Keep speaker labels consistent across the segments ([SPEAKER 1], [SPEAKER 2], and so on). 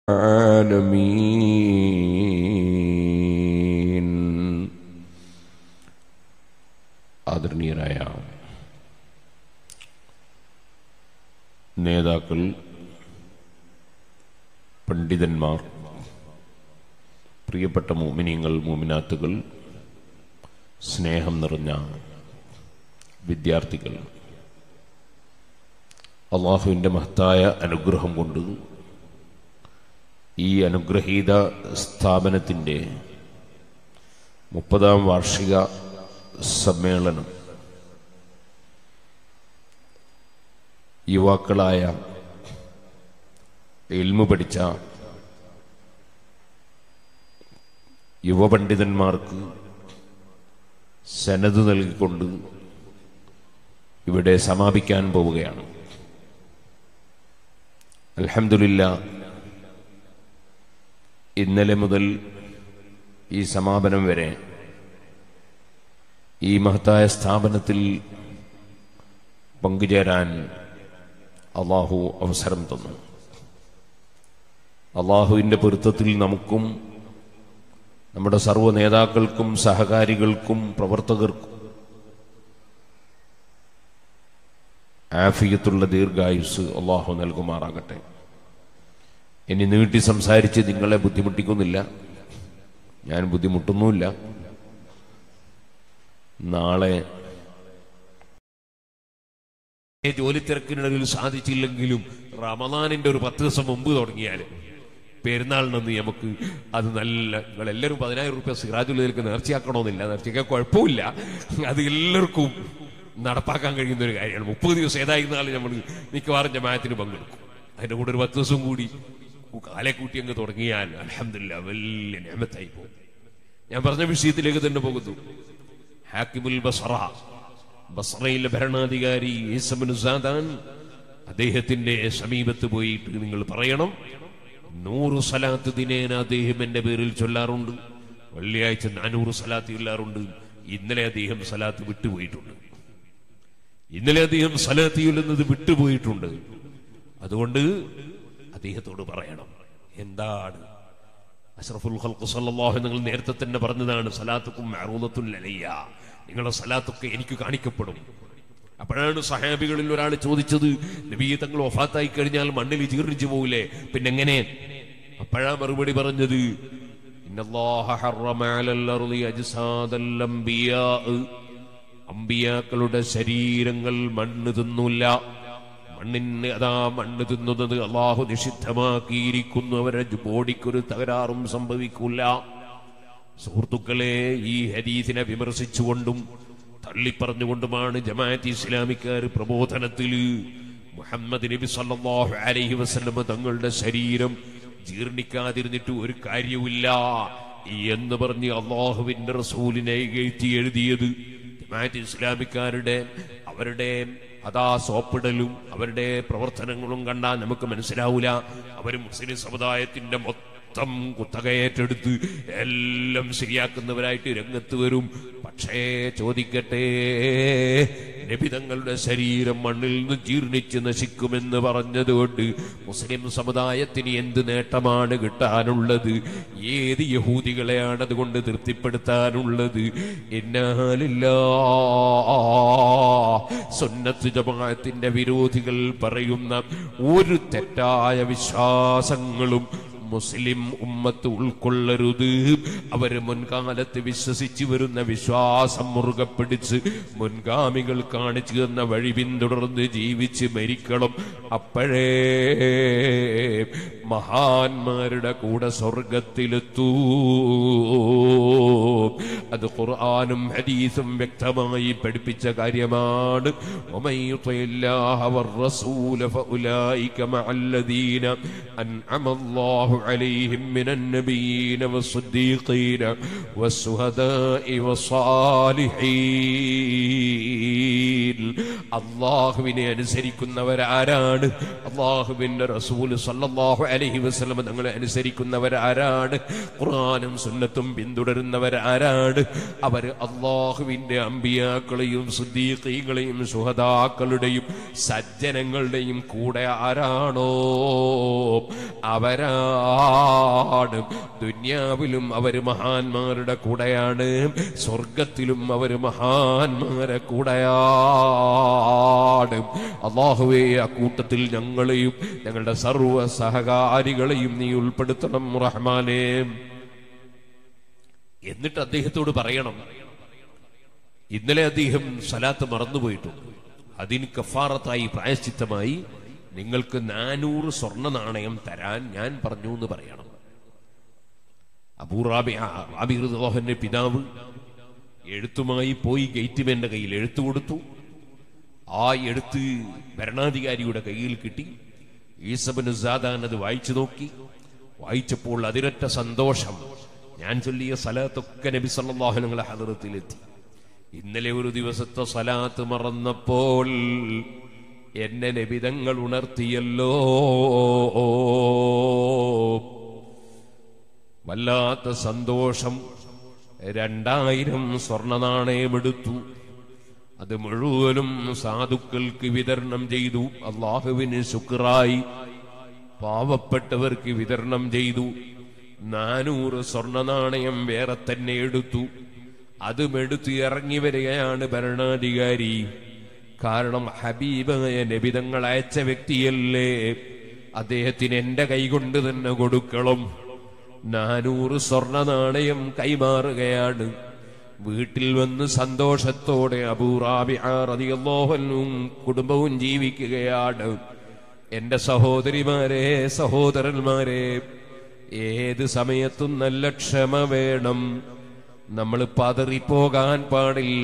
[SPEAKER 1] العالمين ആദരണീയരായ നേതാക്കൾ പണ്ഡിതന്മാർ പ്രിയപ്പെട്ട മോമിനിയങ്ങൾ മോമിനാത്തുകൾ സ്നേഹം നിറഞ്ഞ വിദ്യാർത്ഥികൾ അള്ളാഹുവിൻ്റെ മഹത്തായ അനുഗ്രഹം കൊണ്ട് ഈ അനുഗ്രഹീത സ്ഥാപനത്തിൻ്റെ മുപ്പതാം വാർഷിക സമ്മേളനം യുവാക്കളായ ഇൽമു പഠിച്ച യുവപണ്ഡിതന്മാർക്ക് സനത് നൽകിക്കൊണ്ട് ഇവിടെ സമാപിക്കാൻ പോവുകയാണ് അൽഹംദുലില്ല ഇന്നലെ മുതൽ ഈ സമാപനം വരെ ഈ മഹത്തായ സ്ഥാപനത്തിൽ പങ്കുചേരാൻ അള്ളാഹു അവസരം തന്നു അള്ളാഹുവിൻ്റെ പൊരുത്തത്തിൽ നമുക്കും നമ്മുടെ സർവ്വ നേതാക്കൾക്കും സഹകാരികൾക്കും പ്രവർത്തകർക്കും ആഫിയത്തുള്ള ദീർഘായുസ് അള്ളാഹു നൽകുമാറാകട്ടെ ഇനി നീട്ടി സംസാരിച്ച് നിങ്ങളെ ബുദ്ധിമുട്ടിക്കുന്നില്ല ഞാൻ ബുദ്ധിമുട്ടുന്നുമില്ല നാളെ ജോലി തിരക്കിനിടയിൽ സാധിച്ചില്ലെങ്കിലും റമദാനിന്റെ ഒരു പത്ത് ദിവസം മുമ്പ് തുടങ്ങിയാൽ പെരുന്നാളിനൊന്ന് നമുക്ക് അത് നല്ല നിങ്ങൾ എല്ലാവരും പതിനായിരം റുപ്യ സിറാജുലേക്ക് നേർച്ചയാക്കണമെന്നില്ല നേർച്ചയ്ക്ക് കുഴപ്പമില്ല അത് എല്ലാവർക്കും നടപ്പാക്കാൻ കഴിയുന്ന ഒരു കാര്യമാണ് മുപ്പത് ദിവസം ഏതായിരുന്നാലും നമ്മൾ മിക്കവാറും ജമായത്തിന് പങ്കെടുക്കും അതിന്റെ കൂടെ ഒരു പത്ത് ദിവസം കൂടി കാലെ കൂട്ടി അങ്ങ് തുടങ്ങിയാൽ അലഹമില്ല വലിയ നിയമത്തായി പോകും ഞാൻ പറഞ്ഞ വിഷയത്തിലേക്ക് തന്നെ പോകുന്നു ഹാക്കിമുൽ ബസറ ബസറയിലെ ഭരണാധികാരി ഈസമുസാദാൻ അദ്ദേഹത്തിന്റെ സമീപത്ത് പോയിട്ട് നിങ്ങൾ പറയണം നൂറ് സലാത്ത് ദിനേന അദ്ദേഹം എന്റെ പേരിൽ ചൊല്ലാറുണ്ട് വെള്ളിയാഴ്ച നാനൂറ് സലാത്ത് ചൊല്ലാറുണ്ട് ഇന്നലെ അദ്ദേഹം സലാത്ത് വിട്ടുപോയിട്ടുണ്ട് ഇന്നലെ അദ്ദേഹം സലാത്ത് ചൊല്ലുന്നത് വിട്ടുപോയിട്ടുണ്ട് അതുകൊണ്ട് അദ്ദേഹത്തോട് പറയണം എന്താണ് അഷ്റഫുൽ ഖൽഖ് സല്ലല്ലാഹു നിങ്ങൾ നേരത്തെ തന്നെ പറഞ്ഞതാണ് സലാത്തുക്കും മഅറൂദത്തുൽ അലയ്യ നിങ്ങളുടെ സലാത്തൊക്കെ എനിക്ക് കാണിക്കപ്പെടും അപ്പോഴാണ് സഹാബികളിൽ ഒരാൾ ചോദിച്ചത് നബി തങ്ങൾ ഒഫാത്തായി കഴിഞ്ഞാൽ മണ്ണിൽ ജീർണിച്ചു പോകില്ലേ പിന്നെ എങ്ങനെ അപ്പോഴാ മറുപടി പറഞ്ഞത് ഇന്നല്ലാഹ ഹറമ അലൽ അർളി അജ്സാദൽ അംബിയാ അമ്പിയാക്കളുടെ ശരീരങ്ങൾ മണ്ണ് തിന്നൂല്ല മണ്ണിന് അതാ മണ്ണ് തിന്നുന്നത് അള്ളാഹു നിഷിദ്ധമാക്കിയിരിക്കുന്നു അവരുടെ ബോഡിക്കൊരു തകരാറും സംഭവിക്കൂല സുഹൃത്തുക്കളെ ഈ ഹരീതിനെ വിമർശിച്ചുകൊണ്ടും തള്ളിപ്പറഞ്ഞുകൊണ്ടുമാണ് ജമാഅത്ത് ഇസ്ലാമിക്കാർ പ്രബോധനത്തിൽ മുഹമ്മദ് നബി സല്ലല്ലാഹു അലൈഹി വസല്ലമ തങ്ങളുടെ ശരീരം ജീർണിക്കാതിരുന്നിട്ട് ഒരു കാര്യവുമില്ല എന്ന് പറഞ്ഞ് അള്ളാഹുവിന്റെ റസൂലിനെ എഴുത്തി എഴുതിയത് ജമാഅത്ത് ഇസ്ലാമിക്കാരുടെ അവരുടെ അതാ സോപ്പിടലും അവരുടെ പ്രവർത്തനങ്ങളും കണ്ടാൽ നമുക്ക് മനസ്സിലാവൂല അവർ മുസ്ലിം സമുദായത്തിന്റെ മൊത്തം കുത്തകയേറ്റെടുത്ത് എല്ലാം ശരിയാക്കുന്നവരായിട്ട് രംഗത്ത് വരും പക്ഷേ ചോദിക്കട്ടെ നബിതങ്ങളുടെ ശരീരം മണ്ണിൽ നിന്ന് ജീർണിച്ച് നശിക്കുമെന്ന് പറഞ്ഞതുകൊണ്ട് മുസ്ലിം സമുദായത്തിന് എന്ത് നേട്ടമാണ് കിട്ടാനുള്ളത് ഏത് യഹൂദികളെയാണ് അതുകൊണ്ട് തൃപ്തിപ്പെടുത്താനുള്ളത് എന്നാലില്ല സുന്നത്ത് ജമാഅത്തിന്റെ വിരോധികൾ പറയുന്ന ഒരു തെറ്റായ വിശ്വാസങ്ങളും മുസ്ലിം ഉമ്മത്ത് ഉൾക്കൊള്ളരുത് അവര് മുൻകാലത്ത് വിശ്വസിച്ചു വരുന്ന വിശ്വാസം മുറുകെ പിടിച്ച് മുൻഗാമികൾ കാണിച്ചു തന്ന വഴി പിന്തുടർന്ന് ജീവിച്ച് മരിക്കണം അപ്പോഴേ മഹാന്മാരുടെ കൂടെ സ്വർഗത്തിലെത്തൂ അത് ഖുർആാനും ഹദീസും വ്യക്തമായി പഠിപ്പിച്ച കാര്യമാണ് ومن يطع الله والرسول فأولئك مع الذين أنعم الله عليهم من النبيين والصديقين والشهداء والصالحين അള്ളാഹുവിനെ അനുസരിക്കുന്നവരാരാണ് അള്ളാഹുവിന്റെ റസൂൽ സല്ലല്ലാഹു അലൈഹി വസല്ലം തങ്ങളെ അനുസരിക്കുന്നവരാരാണ് ഖുർആനും സുന്നത്തും പിന്തുടരുന്നവരാരാണ് അവർ അള്ളാഹുവിന്റെ അമ്പിയാക്കളെയും സുദ്ദീഖീങ്ങളെയും സുഹദാക്കളുടെയും സജ്ജനങ്ങളുടെയും കൂടെ ആരാണോ അവരാണ് ദുന്യാവിലും അവര് മഹാന്മാരുടെ കൂടെയാണ് സ്വർഗത്തിലും അവര് മഹാന്മാരെ കൂടെയാണ് അള്ളാഹുവേ ആ കൂട്ടത്തിൽ ഞങ്ങളെയും ഞങ്ങളുടെ സർവ സഹകാരികളെയും നീ ഉൾപ്പെടുത്തണം റഹ്മാനേ എന്നിട്ട് അദ്ദേഹത്തോട് പറയണം ഇന്നലെ അദ്ദേഹം സലാത്ത് മറന്നുപോയിട്ടുണ്ട് അതിന് കഫാറത്തായി പ്രായശ്ചിത്തമായി നിങ്ങൾക്ക് നാനൂറ് സ്വർണ്ണ നാണയം തരാൻ ഞാൻ പറഞ്ഞു എന്ന് പറയണം അബൂറാബിന്റെ പിതാവ് എഴുത്തുമായി പോയി ഗേറ്റ്മാന്റെ കയ്യിൽ എഴുത്തു കൊടുത്തു ആ എഴുത്ത് ഭരണാധികാരിയുടെ കയ്യിൽ കിട്ടി ഈസബന് സാദാൻ അത് വായിച്ചു നോക്കി വായിച്ചപ്പോൾ അതിരൊറ്റ സന്തോഷം ഞാൻ ചൊല്ലിയ സലാത്തൊക്കെ നബി സല്ലല്ലാഹു നിങ്ങളെ ഹദറത്തിലെത്തി ഇന്നലെ ഒരു ദിവസത്തെ സലാത്ത് മറന്നപ്പോൾ എന്നെ നബിതങ്ങൾ ഉണർത്തിയല്ലോ വല്ലാത്ത സന്തോഷം രണ്ടായിരം സ്വർണ്ണ നാണയമെടുത്തു അത് മുഴുവനും സാധുക്കൾക്ക് വിതരണം ചെയ്തു അള്ളാഹുവിന് ശുക്രായി പാവപ്പെട്ടവർക്ക് വിതരണം ചെയ്തു നാനൂറ് സ്വർണ്ണ നാണയം വേറെ തന്നെ എടുത്തു അതും എടുത്ത് ഇറങ്ങി വരികയാണ് ഭരണാധികാരി കാരണം ഹബീബായ നബിതങ്ങൾ അയച്ച വ്യക്തിയല്ലേ അദ്ദേഹത്തിന് എന്റെ കൈകൊണ്ട് തന്നെ കൊടുക്കണം നാനൂറ് സ്വർണ്ണ നാണയം കൈമാറുകയാണ് വീട്ടിൽ വന്ന് സന്തോഷത്തോടെ അബൂറാബിയും കുടുംബവും ജീവിക്കുകയാണ് എന്റെ സഹോദരിമാരെ സഹോദരന്മാരെ ഏത് സമയത്തും നല്ല ക്ഷമ വേണം നമ്മൾ പതറിപ്പോകാൻ പാടില്ല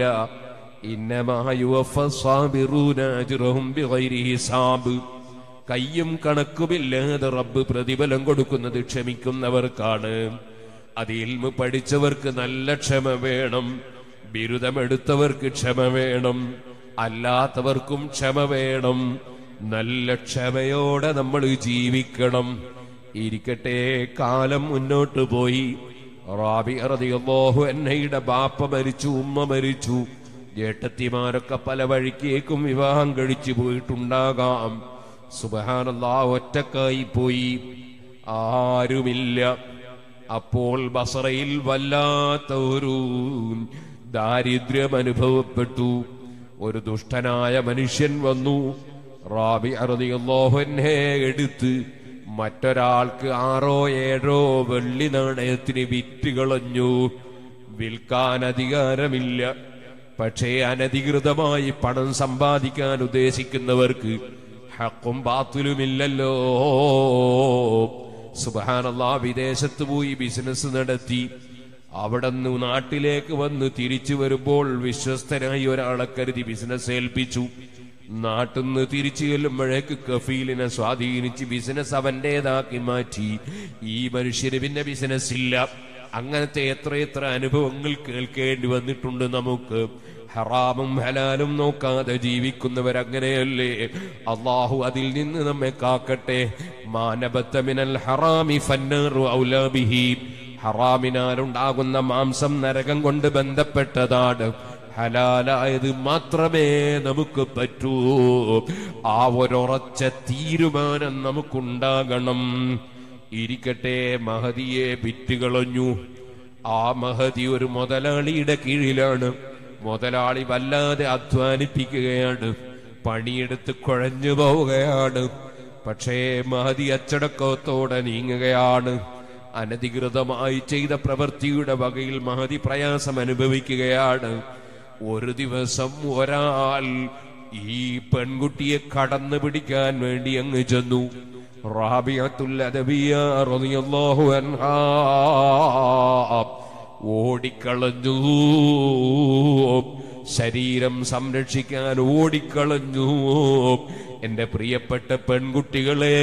[SPEAKER 1] ഹിസാബ് കയ്യും കണക്കുമില്ലാതെ റബ്ബ് പ്രതിഫലം കൊടുക്കുന്നത് ക്ഷമിക്കുന്നവർക്കാണ് അത് ഇൽമ പഠിച്ചവർക്ക് നല്ല ക്ഷമ വേണം ബിരുദമെടുത്തവർക്ക് ക്ഷമ വേണം അല്ലാത്തവർക്കും ക്ഷമ വേണം നല്ല ക്ഷമയോടെ നമ്മൾ ജീവിക്കണം ഇരിക്കട്ടെ കാലം മുന്നോട്ട് പോയി റാബി റളിയല്ലാഹു അൻഹയുടെ ബാപ്പ മരിച്ചു ഉമ്മ മരിച്ചു ജേട്ടത്തിമാരൊക്കെ പല വഴിക്കേക്കും വിവാഹം കഴിച്ചു പോയിട്ടുണ്ടാകാം സുബഹാനല്ലാ ഒറ്റക്കായി പോയി ആരുമില്ല അപ്പോൾ ബസറയിൽ വല്ലാത്ത ഒരു ദാരിദ്ര്യം അനുഭവപ്പെട്ടു ഒരു ദുഷ്ടനായ മനുഷ്യൻ വന്നു റാബി അറുതിയല്ലോഹനെ എടുത്ത് മറ്റൊരാൾക്ക് ആറോ ഏഴോ വെള്ളി നാണയത്തിന് വിറ്റ് കളഞ്ഞു വിൽക്കാൻ അധികാരമില്ല പക്ഷേ അനധികൃതമായി പണം സമ്പാദിക്കാൻ ഉദ്ദേശിക്കുന്നവർക്ക് ഹക്കും ബാത്തിലുമില്ലല്ലോ സുബാനല്ലാ വിദേശത്ത് പോയി ബിസിനസ് നടത്തി അവിടെ നിന്ന് നാട്ടിലേക്ക് വന്ന് തിരിച്ചു വരുമ്പോൾ വിശ്വസ്തനായി ഒരാളെ കരുതി ബിസിനസ് ഏൽപ്പിച്ചു നാട്ടിൽ നിന്ന് തിരിച്ചു ചെല്ലുമ്പോഴേക്ക് കഫീലിനെ സ്വാധീനിച്ച് ബിസിനസ് അവന്റേതാക്കി മാറ്റി ഈ മനുഷ്യന് പിന്നെ ബിസിനസ് ഇല്ല അങ്ങനത്തെ എത്രയെത്ര അനുഭവങ്ങൾ കേൾക്കേണ്ടി വന്നിട്ടുണ്ട് നമുക്ക് ഹറാമും ഹലാലും നോക്കാതെ ജീവിക്കുന്നവരങ്ങനെയല്ലേ അള്ളാഹു അതിൽ നിന്ന് നമ്മെ കാക്കട്ടെ മാനബത്തമിനൽ ഹറാമി ഫന്നറു ഔലാബിഹി ഹറാമിനാലുണ്ടാകുന്ന മാംസം നരകം കൊണ്ട് ബന്ധപ്പെട്ടതാണ് ഹലാലായത് മാത്രമേ നമുക്ക് പറ്റൂ ആ ഒരൊറച്ച തീരുമാനം നമുക്കുണ്ടാകണം ഇരിക്കട്ടെ മഹതിയെ വിറ്റുകളഞ്ഞു ആ മഹതി ഒരു മുതലാളിയുടെ കീഴിലാണ് മുതലാളി വല്ലാതെ അധ്വാനിപ്പിക്കുകയാണ് പണിയെടുത്ത് കുഴഞ്ഞു പോവുകയാണ് പക്ഷേ മഹതി അച്ചടക്കത്തോടെ നീങ്ങുകയാണ് അനധികൃതമായി ചെയ്ത പ്രവൃത്തിയുടെ വകയിൽ മഹതി പ്രയാസം അനുഭവിക്കുകയാണ് ഒരു ദിവസം ഒരാൾ ഈ പെൺകുട്ടിയെ കടന്നു പിടിക്കാൻ വേണ്ടി അങ്ങ് ചെന്നു റാബിയത്തുൽ അദബിയ റളിയല്ലാഹു അൻഹാ ഓടിക്കളഞ്ഞു ശരീരം സംരക്ഷിക്കാൻ ഓടിക്കളഞ്ഞു എന്റെ പ്രിയപ്പെട്ട പെൺകുട്ടികളെ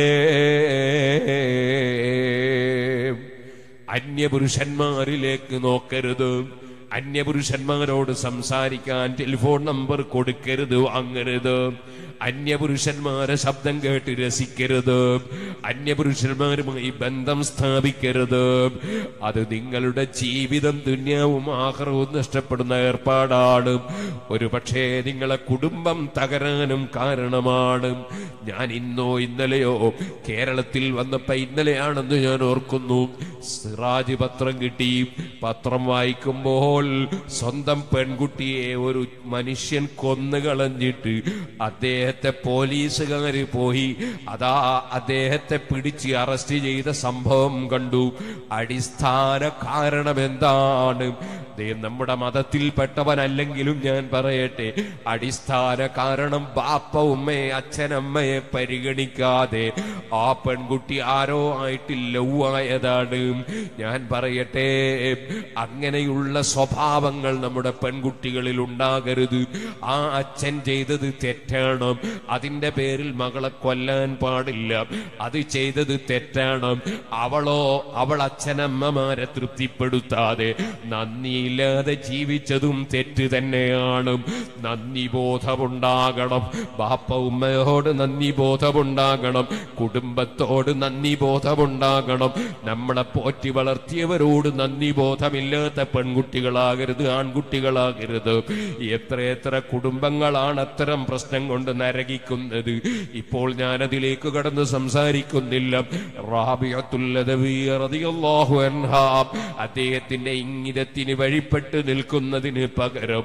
[SPEAKER 1] അന്യപുരുഷന്മാരിലേക്ക് നോക്കരുത് അന്യപുരുഷന്മാരോട് സംസാരിക്കാൻ ടെലിഫോൺ നമ്പർ കൊടുക്കരുത് വാങ്ങരുത് അന്യപുരുഷന്മാരെ ശബ്ദം കേട്ട് രസിക്കരുത് അന്യപുരുഷന്മാരുമായി ബന്ധം സ്ഥാപിക്കരുത് അത് നിങ്ങളുടെ ജീവിതം ദുന്യാവും ആഹ്റവും നഷ്ടപ്പെടുന്ന ഏർപ്പാടാണ് ഒരു പക്ഷേ നിങ്ങളെ കുടുംബം തകരാനും കാരണമാണ് ഞാൻ ഇന്നോ ഇന്നലെയോ കേരളത്തിൽ വന്നപ്പോ ഇന്നലെയാണെന്ന് ഞാൻ ഓർക്കുന്നു സിറാജ് പത്രം കിട്ടി പത്രം വായിക്കുമ്പോൾ സ്വന്തം പെൺകുട്ടിയെ ഒരു മനുഷ്യൻ കൊന്നുകളഞ്ഞിട്ട് അദ്ദേഹത്തെ പോലീസുകാര് പോയി അതാ അദ്ദേഹത്തെ പിടിച്ച് അറസ്റ്റ് ചെയ്ത സംഭവം കണ്ടു അടിസ്ഥാന കാരണം എന്താണ് ദേ നമ്മുടെ മതത്തിൽപ്പെട്ടവനല്ലെങ്കിലും ഞാൻ പറയട്ടെ അടിസ്ഥാന കാരണം ബാപ്പ ഉമ്മയെ അച്ഛനമ്മയെ പരിഗണിക്കാതെ ആ പെൺകുട്ടി ആരോ ആയിട്ട് ലൗവായതാണ് ഞാൻ പറയട്ടെ അങ്ങനെയുള്ള സ്വഭാവങ്ങൾ നമ്മുടെ പെൺകുട്ടികളിൽ ഉണ്ടാകരുത് ആ അച്ഛൻ ചെയ്തത് തെറ്റാണ് അതിന്റെ പേരിൽ മകളെ കൊല്ലാൻ പാടില്ല അത് ചെയ്തത് തെറ്റാണ് അവളോ അവൾ അച്ഛനമ്മമാരെ തൃപ്തിപ്പെടുത്താതെ നന്ദിയില്ലാതെ ജീവിച്ചതും തെറ്റ് തന്നെയാണ് നന്ദി ബോധമുണ്ടാകണം ബാപ്പ ഉമ്മയോട് നന്ദി ബോധമുണ്ടാകണം കുടുംബത്തോട് നന്ദി ബോധമുണ്ടാകണം നമ്മളെ പോറ്റി വളർത്തിയവരോട് നന്ദി ബോധമില്ലാത്ത പെൺകുട്ടികളാകരുത് ആൺകുട്ടികളാകരുത് എത്ര എത്ര കുടുംബങ്ങളാണ് അത്തരം പ്രശ്നം കൊണ്ട് നരകിക്കുന്നത് ഇപ്പോൾ ഞാൻ അതിലേക്ക് കടന്ന് സംസാരിക്കുന്നില്ല റാബിയത്തുല്ലദവി റളിയല്ലാഹു അൻഹാ അദ്ദേഹത്തിന്റെ ഇംഗിതത്തിന് വഴിപ്പെട്ട് നിൽക്കുന്നതിന് പകരം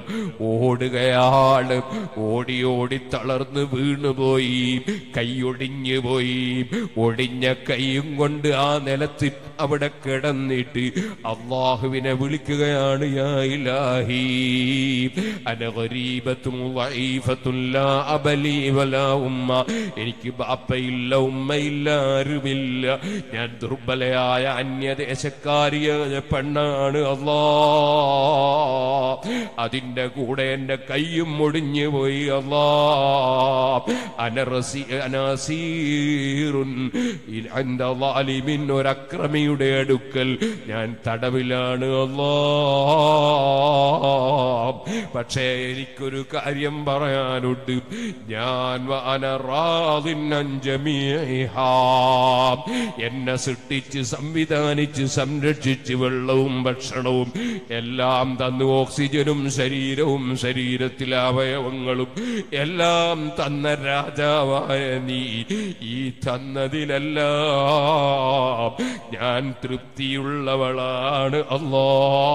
[SPEAKER 1] ഓടുകയാണ് ഓടി ഓടി തളർന്ന് വീണുപോയി കൈയൊടിഞ്ഞു പോയി ഒടിഞ്ഞ കൈയും കൊണ്ട് ആ നിലത്ത് അവിടെ കിടന്നിട്ട് അള്ളാഹുവിനെ വിളിക്കുകയാണ് യാ ഇലാഹി അന ഗരീബത്തും വഈഫത്തും ലാ അബലി വലാ ഉമ്മ എനിക്ക് ബാപ്പയില്ല ഉമ്മയില്ല ആരുമില്ല ഞാൻ ദുർബലയായ അന്യദേശക്കാരിയായ പെണ്ണാണ് അല്ലാ അതിന്റെ കൂടെ എന്റെ കൈയും ഒടിഞ്ഞു പോയി അല്ലാ അനറസി അനാസീറുൻ ഇൽ- അൻദ ളാലിമിൻ ഒരക്രമിയുടെ അടുക്കൽ ഞാൻ തടവിലാണ് അല്ലാ പക്ഷേ എനിക്കൊരു കാര്യം പറയാനുണ്ട് ഞാൻ വാനറാദിൻ അൻ ജമീഇഹാ. എന്നെ സൃഷ്ടിച്ച് സംവിധാനിച്ച് സംരക്ഷിച്ച് വെള്ളവും ഭക്ഷണവും എല്ലാം തന്നു ഓക്സിജനും ശരീരവും ശരീരത്തിലെ അവയവങ്ങളും എല്ലാം തന്ന രാജാവായ നീ ഈ തന്നതിലെല്ലാം ഞാൻ തൃപ്തിയുള്ളവളാണ് അല്ലാ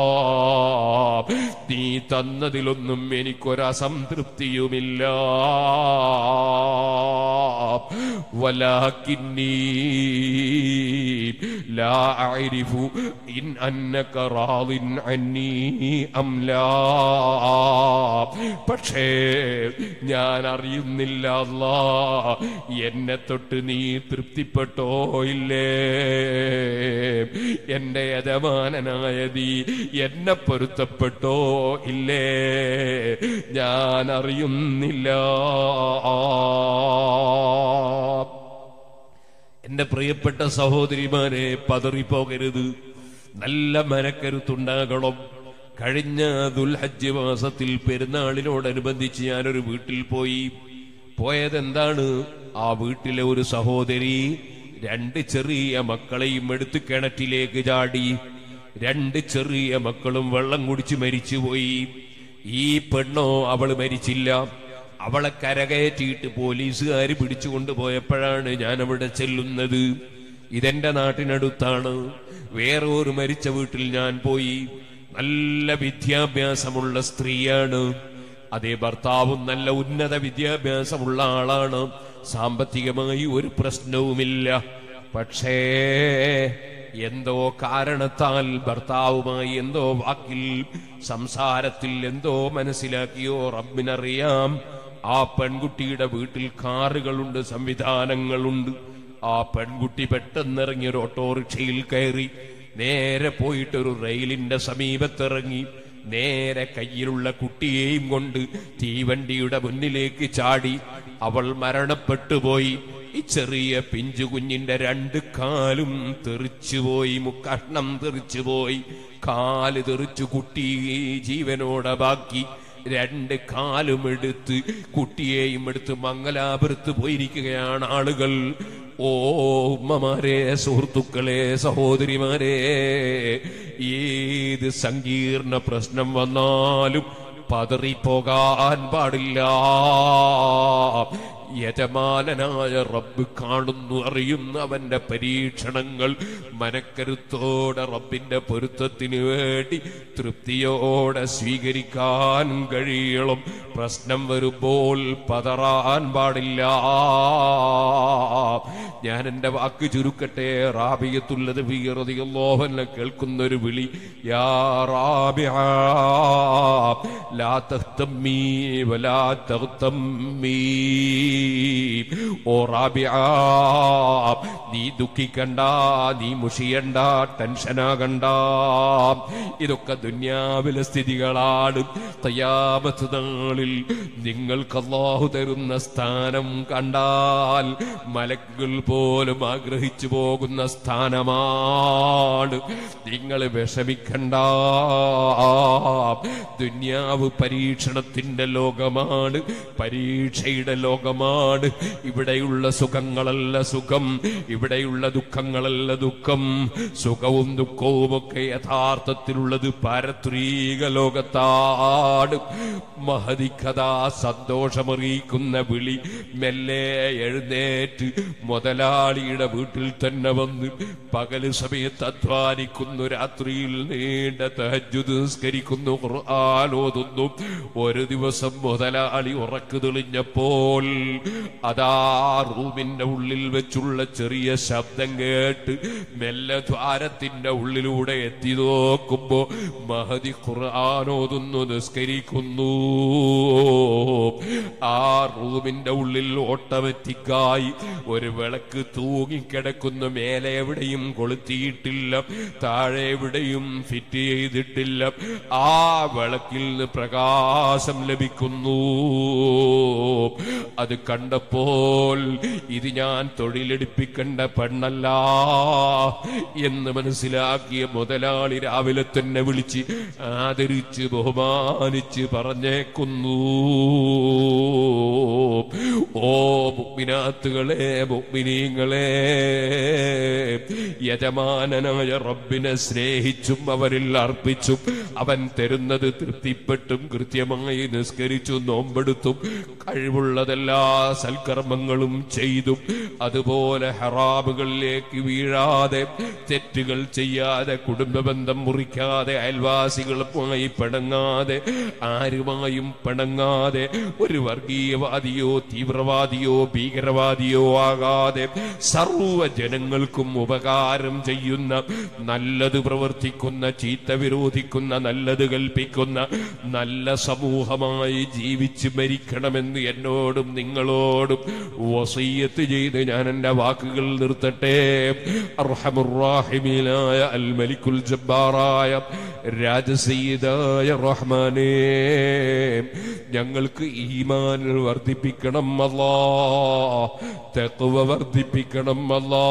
[SPEAKER 1] നീ തന്നതിലൊന്നും എനിക്കൊരസംതൃപ്തിയുമില്ല ولكني لا أعرف إن أنك راض عني أم لا പക്ഷേ ഞാൻ അറിയുന്നില്ല അല്ലാ എന്നെ തൊട്ട് നീ തൃപ്തിപ്പെട്ടോ ഇല്ലേ എന്റെ യജമാനനായ നീ എന്നെ പൊരുത്തപ്പെട്ടോ ഇല്ലേ ഞാൻ അറിയുന്നില്ല എന്റെ പ്രിയപ്പെട്ട സഹോദരിമാരെ പതറിപ്പോകരുത് നല്ല മനക്കരുത്തുണ്ടാകണം കഴിഞ്ഞ ദുൽഹജ്ജ് മാസത്തിൽ പെരുന്നാളിനോടനുബന്ധിച്ച് ഞാനൊരു വീട്ടിൽ പോയി പോയതെന്താണ് ആ വീട്ടിലെ ഒരു സഹോദരി രണ്ട് ചെറിയ മക്കളെയും എടുത്ത് കിണറ്റിലേക്ക് ചാടി രണ്ട് ചെറിയ മക്കളും വെള്ളം കുടിച്ച് മരിച്ചുപോയി ഈ പെണ്ണോ അവള് മരിച്ചില്ല അവളെ കരകയറ്റിയിട്ട് പോലീസുകാർ പിടിച്ചുകൊണ്ട് പോയപ്പോഴാണ് ഞാൻ അവിടെ ചെല്ലുന്നത് ഇതെന്റെ നാട്ടിനടുത്താണ് വേറെ ഒരു മരിച്ച വീട്ടിൽ ഞാൻ പോയി നല്ല വിദ്യാഭ്യാസമുള്ള സ്ത്രീയാണ് അതേ ഭർത്താവും നല്ല ഉന്നത വിദ്യാഭ്യാസമുള്ള ആളാണ് സാമ്പത്തികമായി ഒരു പ്രശ്നവുമില്ല പക്ഷേ എന്തോ കാരണത്താൽ ഭർത്താവുമായി എന്തോ വാക്കിൽ സംസാരത്തിൽ എന്തോ മനസ്സിലാക്കിയോ റബ്ബിനറിയാം ആ പെൺകുട്ടിയുടെ വീട്ടിൽ കാറുകളുണ്ട് സംവിധാനങ്ങളുണ്ട് ആ പെൺകുട്ടി പെട്ടെന്നിറങ്ങി ഒരു ഓട്ടോറിക്ഷയിൽ കയറി നേരെ പോയിട്ട് ഒരു റെയിലിന്റെ സമീപത്തിറങ്ങി നേരെ കയ്യിലുള്ള കുട്ടിയെയും കൊണ്ട് തീവണ്ടിയുടെ മുന്നിലേക്ക് ചാടി അവൾ മരണപ്പെട്ടു പോയി ഈ ചെറിയ പിഞ്ചു കുഞ്ഞിന്റെ രണ്ട് കാലും തെറിച്ചുപോയി മുക്കഷ്ണം തെറിച്ചുപോയി കാല് തെറിച്ചു കുട്ടി ജീവനോടെ ബാക്കി രണ്ട് കാലും എടുത്ത് കുട്ടിയെയും എടുത്ത് മംഗലാപുരത്ത് പോയിരിക്കുകയാണ് ആളുകൾ ഓ ഉമ്മമാരെ സുഹൃത്തുക്കളെ സഹോദരിമാരെ ഏത് സങ്കീർണ പ്രശ്നം വന്നാലും പതറിപ്പോകാൻ പാടില്ല യജമാനനായ റബ്ബ് കാണുന്നു അറിയുന്നു അവന്റെ പരീക്ഷണങ്ങൾ മനക്കരുത്തോടെ റബ്ബിന്റെ പൊരുത്തത്തിന് വേണ്ടി തൃപ്തിയോടെ സ്വീകരിക്കാൻ കഴിയണം പ്രശ്നം വരുമ്പോൾ പതറാൻ പാടില്ല ഞാൻ എന്റെ വാക്ക് ചുരുക്കട്ടെ റാബിയത്തുള്ളത് വീറതിയല്ലോഹനെ കേൾക്കുന്ന ഒരു വിളി യാ റാബിയ ലാ തഹ്തമ്മീ വലാ തഹ്തമ്മീ ഓ റാബിയ നീ ദുഃഖിക്കണ്ട നീ മുഷിയണ്ട ടെൻഷനാകണ്ട ഇതൊക്കെ ദുന്യാവിലെ സ്ഥിതികളാണ് തയ്യാമത്ത് നാളിൽ നിങ്ങൾക്ക് അള്ളാഹു തരുന്ന സ്ഥാനം കണ്ടാൽ മലക്കുകൾ പോലും ആഗ്രഹിച്ചു പോകുന്ന സ്ഥാനമാണ് നിങ്ങൾ വിഷമിക്കണ്ട ദുന്യാവ് പരീക്ഷണത്തിന്റെ ലോകമാണ് പരീക്ഷയുടെ ലോകമാണ് ഇവിടെയുള്ള സുഖങ്ങളല്ല സുഖം ഇവിടെയുള്ള ദുഃഖങ്ങളല്ല ദുഃഖം സുഖവും ദുഃഖവും ഒക്കെ യഥാർത്ഥത്തിലുള്ളത് പാരത്രീക ലോകത്താണ് മഹതിക്കഥാ സന്തോഷമറിയിക്കുന്ന വിളി മെല്ലെ എഴുന്നേറ്റ് മുതലാളിയുടെ വീട്ടിൽ തന്നെ വന്ന് പകല് സമയത്ത് അധ്വാനിക്കുന്നു രാത്രിയിൽ നീണ്ട തഹജ്ജുദ് നിസ്കരിക്കുന്നു ഖുർആൻ ഓതുന്നു ഒരു ദിവസം മുതലാളി ഉറക്കു തെളിഞ്ഞപ്പോൾ അതാ റൂമിന്റെ ഉള്ളിൽ വെച്ചുള്ള ചെറിയ ശബ്ദം കേട്ട് മെല്ലെ ദ്വാരത്തിന്റെ ഉള്ളിലൂടെ എത്തി നോക്കുമ്പോ മഹതി ഖുർആൻ ഓതുന്നു നിസ്കരിക്കുന്നു ആ റൂമിന്റെ ഉള്ളിൽ ഓട്ടോമാറ്റിക്കായി ഒരു വിളക്ക് തൂങ്ങിക്കിടക്കുന്നു മേലെ എവിടെയും കൊളുത്തിയിട്ടില്ല താഴെ എവിടെയും ഫിറ്റ് ചെയ്തിട്ടില്ല ആ വിളക്കിൽ നിന്ന് പ്രകാശം ലഭിക്കുന്നു അത് കണ്ടപ്പോൾ ഇത് ഞാൻ തൊഴിലെടുപ്പിക്കേണ്ട പെണ്ണല്ല എന്ന് മനസ്സിലാക്കിയ മുതലാളി രാവിലെ തന്നെ വിളിച്ച് ആദരിച്ച് ബഹുമാനിച്ച് പറഞ്ഞേക്കുന്നു ഓ മുഗ്മിനാത്തുകളെ മുഗ്മിനീങ്ങളെ യജമാനനായ റബ്ബിനെ സ്നേഹിച്ചും അവരിൽ അർപ്പിച്ചും അവൻ തരുന്നത് തൃപ്തിപ്പെട്ടും കൃത്യമായി നിസ്കരിച്ചു നോമ്പെടുത്തും കഴിവുള്ളതെല്ലാ സൽക്കർമ്മങ്ങളും ചെയ്തും അതുപോലെ ഹറാമുകളിലേക്ക് വീഴാതെ തെറ്റുകൾ ചെയ്യാതെ കുടുംബബന്ധം മുറിക്കാതെ അയൽവാസികളുമായി പിണങ്ങാതെ ആരുമായും പിണങ്ങാതെ ഒരു വർഗീയവാദിയോ തീവ്രവാദിയോ ഭീകരവാദിയോ ആകാതെ സർവ ജനങ്ങൾക്കും ഉപകാരം ചെയ്യുന്ന നല്ലത് പ്രവർത്തിക്കുന്ന ചീത്ത വിരോധിക്കുന്ന നല്ലത് കൽപ്പിക്കുന്ന നല്ല സമൂഹമായി ജീവിച്ച് മരിക്കണമെന്ന് എന്നോടും നിങ്ങളോടും വസീയത്ത് ചെയ്ത് ഞാൻ എന്റെ വാക്കുകൾ നിർത്തട്ടെ അർഹമുറാഹിമീനായ അൽ മലിക്കുൽ ജബ്ബാറായ രാജസീതായ റഹ്മാനേ ഞങ്ങൾക്ക് ഈമാൻ വർദ്ധിപ്പിക്കണം അല്ലാ തെക്കുവ വർദ്ധിപ്പിക്കണം അല്ലാ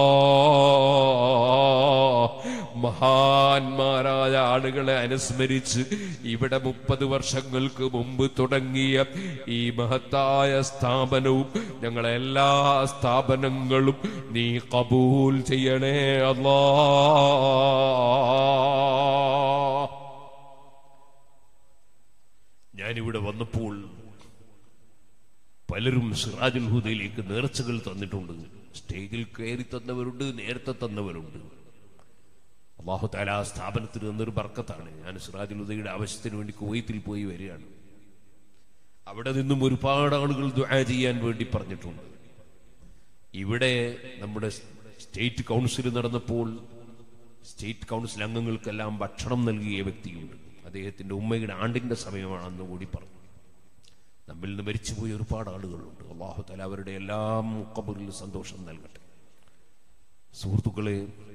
[SPEAKER 1] മഹാന്മാരായ ആളുകളെ അനുസ്മരിച്ച് ഇവിടെ മുപ്പത് വർഷങ്ങൾക്ക് മുമ്പ് തുടങ്ങിയ ഈ മഹത്തായ സ്ഥാപനവും ഞങ്ങളെ എല്ലാ സ്ഥാപനങ്ങളും നീ കബൂൽ ചെയ്യണേ അല്ലാ ഞാനിവിടെ വന്നപ്പോൾ പലരും സിറാജുൽ ഹുദയിലേക്ക് നേർച്ചകൾ തന്നിട്ടുണ്ട് സ്റ്റേജിൽ കയറി തന്നവരുണ്ട് നേരത്തെ തന്നവരുണ്ട് അള്ളാഹു താല ആ സ്ഥാപനത്തിന് തന്നൊരു ബർക്കത്താണ് ഞാൻ സിറാജുൽ ഹുദയുടെ ആവശ്യത്തിന് വേണ്ടി കുവൈത്തിൽ പോയി വരികയാണ് അവിടെ നിന്നും ഒരുപാട് ആളുകൾ ദുആ ചെയ്യാൻ വേണ്ടി പറഞ്ഞിട്ടുണ്ട് ഇവിടെ നമ്മുടെ സ്റ്റേറ്റ് കൗൺസിൽ നടന്നപ്പോൾ സ്റ്റേറ്റ് കൗൺസിൽ അംഗങ്ങൾക്കെല്ലാം ഭക്ഷണം നൽകിയ വ്യക്തിയുണ്ട് അദ്ദേഹത്തിന്റെ ഉമ്മയുടെ ആണ്ടിന്റെ സമയമാണെന്ന് കൂടി പറഞ്ഞു നമ്മിൽ നിന്ന് മരിച്ചുപോയ ഒരുപാട് ആളുകളുണ്ട് അള്ളാഹു തല അവരുടെ എല്ലാം കബറിൽ സന്തോഷം നൽകട്ടെ സുഹൃത്തുക്കളെ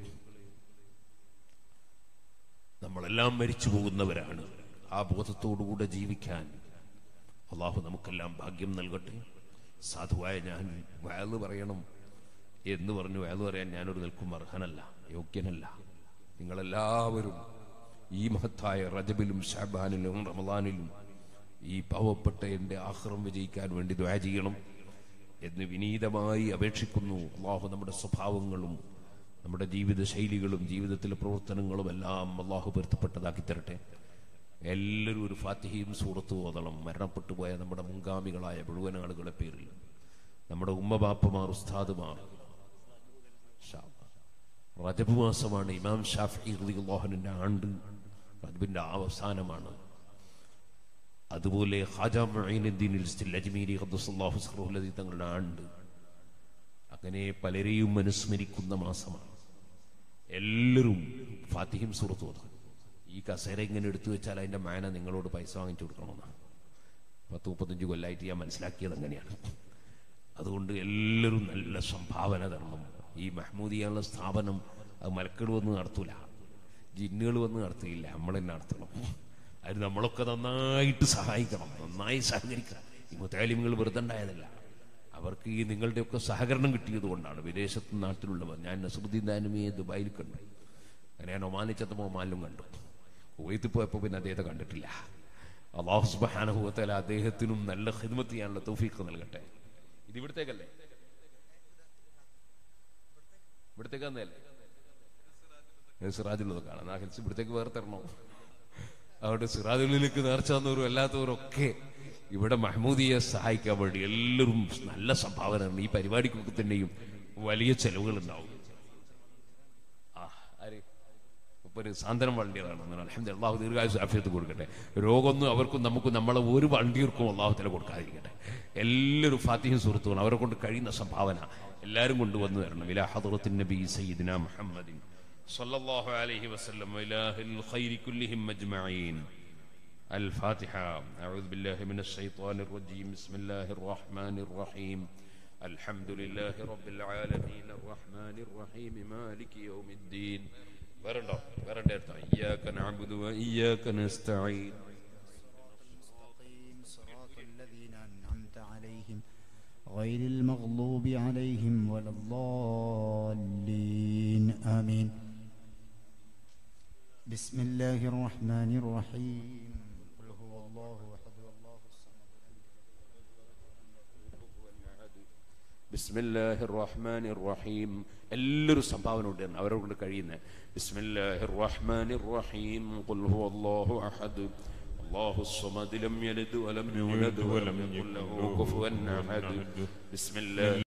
[SPEAKER 1] നമ്മളെല്ലാം മരിച്ചു പോകുന്നവരാണ് ആ ബോധത്തോടുകൂടെ ജീവിക്കാൻ അള്ളാഹു നമുക്കെല്ലാം ഭാഗ്യം നൽകട്ടെ സാധുവായ ഞാൻ വയല് പറയണം എന്ന് പറഞ്ഞു അയാൾ പറയാൻ ഞാനൊരു നിൽക്കും അർഹനല്ല യോഗ്യനല്ല നിങ്ങളെല്ലാവരും ഈ മഹത്തായ റജബിലും ഷാബാനിലും റമദാനിലും ഈ പാവപ്പെട്ട എൻ്റെ ആഹ്റം വിജയിക്കാൻ വേണ്ടി ദ്വാ ചെയ്യണം എന്ന് വിനീതമായി അപേക്ഷിക്കുന്നു അള്ളാഹു നമ്മുടെ സ്വഭാവങ്ങളും നമ്മുടെ ജീവിത ശൈലികളും ജീവിതത്തിലെ പ്രവർത്തനങ്ങളും എല്ലാം അള്ളാഹു പൊരുത്തപ്പെട്ടതാക്കി തരട്ടെ എല്ലാവരും ഒരു ഫാത്തിഹയും സൂറത്തും ഓതണം മരണപ്പെട്ടു പോയ നമ്മുടെ മുൻഗാമികളായ മുഴുവൻ ആളുകളെ പേരിൽ നമ്മുടെ ഉമ്മബാപ്പമാർ ഉസ്താദുമാർ ഷാ- റജബ് മാസമാണ് ഇമാം ഷാഫി റളിയല്ലാഹുവിന്റെ ആണ്ട് റജബിന്റെ അവസാനമാണ് അതുപോലെ ഖാജ മുഈനുദ്ദീൻ അജ്മീരി ഖദ്ദസല്ലാഹു സിർറഹു ലദീ തങ്ങളുടെ ആണ്ട് അങ്ങനെ പലരെയും അനുസ്മരിക്കുന്ന മാസമാണ് എല്ലാവരും ഫാത്തിഹയും സൂറത്ത് ഓതും ഈ കസേര ഇങ്ങനെ എടുത്തു വെച്ചാൽ അതിന്റെ മാന നിങ്ങളോട് പൈസ വാങ്ങിച്ചു കൊടുക്കണമെന്നാണ് പത്ത് മുപ്പത്തഞ്ച് കൊല്ലായിട്ട് ഞാൻ മനസ്സിലാക്കിയത് അങ്ങനെയാണ് അതുകൊണ്ട് എല്ലാവരും നല്ല സംഭാവന തരണം ഈ മഹ്മൂദിയുള്ള സ്ഥാപനം അത് മലക്കൾ വന്ന് നടത്തൂല ജിന്നുകൾ വന്ന് നടത്തുകയില്ല നമ്മൾ തന്നെ നടത്തണം അതിന് നമ്മളൊക്കെ നന്നായിട്ട് സഹായിക്കണം നന്നായി സഹകരിക്കണം ഈ മുത്താലിമുകൾ വെറുതെ ഉണ്ടായതല്ല അവർക്ക് ഈ നിങ്ങളുടെയൊക്കെ സഹകരണം കിട്ടിയത് കൊണ്ടാണ് വിദേശത്ത് നാട്ടിലുള്ളവർ ഞാൻ നസറുദ്ദീൻ ദാനുമിയെ ദുബായിൽ കണ്ടു അങ്ങനെ ഞാൻ ഒമാനിച്ചത്ത് ഒമാനിലും കണ്ടു കുവൈത്തിൽ പോയപ്പോൾ പിന്നെ അദ്ദേഹത്തെ കണ്ടിട്ടില്ല അള്ളാഹു സുബാനുഭവത്തിൽ അദ്ദേഹത്തിനും നല്ല ഹിദ്മത്ത് ചെയ്യാനുള്ള തൗഫീഖ് നൽകട്ടെ ഇത് ഇവിടത്തേക്കല്ലേ ഇവിടത്തേക്ക് തന്നെയല്ലേ സിറാജുള്ളത് കാണാം ആ ഹിൽസ് ഇവിടത്തേക്ക് വേറെ തരണോ അവിടെ സിറാജുള്ളിലേക്ക് നേർച്ച തന്നവരും അല്ലാത്തവരും ഒക്കെ ഇവിടെ മഹ്മൂദിയെ സഹായിക്കാൻ വേണ്ടി എല്ലാവരും നല്ല സംഭാവനയാണ് ഈ പരിപാടിക്കൊക്കെ തന്നെയും വലിയ ചെലവുകൾ ഉണ്ടാവും ആ ആര് ഇപ്പൊ ഒരു സാന്ത്വനം വളണ്ടിയറാണ് അലഹമ്മദ് അള്ളാഹു ദീർഘായുസ് ആഫിയത്ത് കൊടുക്കട്ടെ രോഗമൊന്നും അവർക്കും നമുക്കും നമ്മളെ ഒരു വണ്ടിയർക്കും അള്ളാഹുത്തിനെ കൊടുക്കാതിരിക്കട്ടെ എല്ലാവരും ഫാത്തിഹും സുഹൃത്തുക്കളും അവരെ കൊണ്ട് കഴിയുന്ന സംഭാവന എല്ലാവരും കൊണ്ടുവന്നു തരണം ഇലാ ഹദറത്തിൻ നബി സയ്യിദിന മുഹമ്മദിൻ സല്ലല്ലാഹു അലൈഹി വസല്ലം ഇലാഹിൽ ഖൈരി കുല്ലിഹിം അജ്മഈൻ الفاتحة أعوذ بالله من الشيطان الرجيم بسم الله الرحمن الرحيم الحمد لله رب العالمين الرحمن الرحيم مالك يوم الدين വരണ്ടോ വരണ്ടേ അടുത്ത إياك نعبد وإياك نستعين
[SPEAKER 2] المستقيم صراط الذين أنعمت عليهم غير المغضوب عليهم ولا الضالين آمين بسم الله الرحمن الرحيم قل هو الله أحد الله الصمد
[SPEAKER 1] ബിസ്മില്ലാഹിർ റഹ്മാനിർ റഹീം എല്ലാവരും സംഭാവന ഉണ്ട് അവരെ കൊണ്ട് കഴിയുന്നത് ബിസ്മില്ലാഹിർ റഹ്മാനിർ റഹീം ഖുൽ ഹുവല്ലാഹു അഹദ് അല്ലാഹു الصمد لم يلد ولم يولد ولم يكن له كفوا احد بسم الله